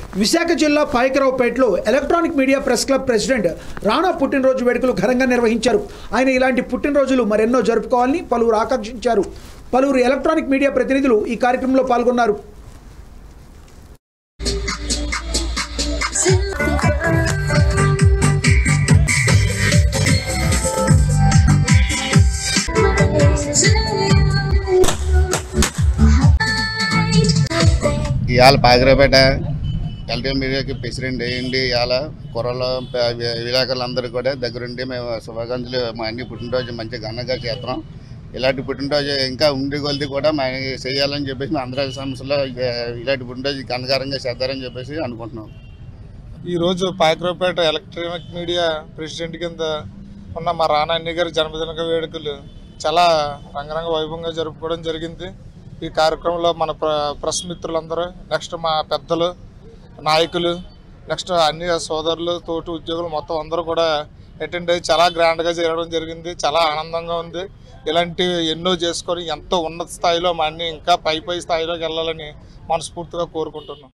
విశాఖ జిల్లా పాయకరావుపేటలో electronic media press club president Rana పుట్టినరోజు వేడుకలు ఘనంగా నిర్వహించారు ఆయన ఇలాంటి పుట్టినరోజులు మరెన్నో జరుపుకోవాలని పలువురు ఆకాంక్షించారు పలువురు ఎలక్ట్రానిక్ మీడియా ప్రతినిధులు ఈ కార్యక్రమంలో పాల్గొన్నారు ఇవాళ పాగిరాపేట ఎల్టీ మీడియాకి ప్రెసిడెంట్ అయ్యింది ఇవాళ కుర్రలు ప- వి- విలేకరులందరూ కూడా దగ్గరుండి మేము శుభాకాంక్షలు మా అన్ని పుట్టినరోజు మంచి ఘనంగా చేస్తున్నాం ఇలాంటి పుట్టినరోజు ఇంకా ఉండి కొలిది కూడా మా చేయాలని చెప్పేసి మా ఆంధ్ర సంస్థలో ఇక ఇలాంటి పుట్టినరోజు ఘనకారంగా చేద్దారని చెప్పేసి అనుకుంటున్నాం ఈరోజు పాయకరావుపేట ఎలక్ట్రానిక్ మీడియా ప్రెసిడెంట్ కింద ఉన్న మా రానాన్ని గారి జన్మదిన వేడుకలు చాలా రంగరంగ వైభవంగా జరుపుకోవడం జరిగింది ఈ కార్యక్రమంలో మన ప్ర ప్రెస్ మిత్రులందరూ నెక్స్ట్ మా పెద్దలు నాయకులు నెక్స్ట్ అన్ని సోదరులు తోటి ఉద్యోగులు మొత్తం అందరూ కూడా అటెండ్ అయ్యి చాలా గ్రాండ్గా చేయడం జరిగింది చాలా ఆనందంగా ఉంది ఇలాంటివి ఎన్నో చేసుకొని ఎంతో ఉన్నత స్థాయిలో మా అన్ని ఇంకా పై పై స్థాయిలోకి వెళ్ళాలని మనస్ఫూర్తిగా కోరుకుంటున్నాం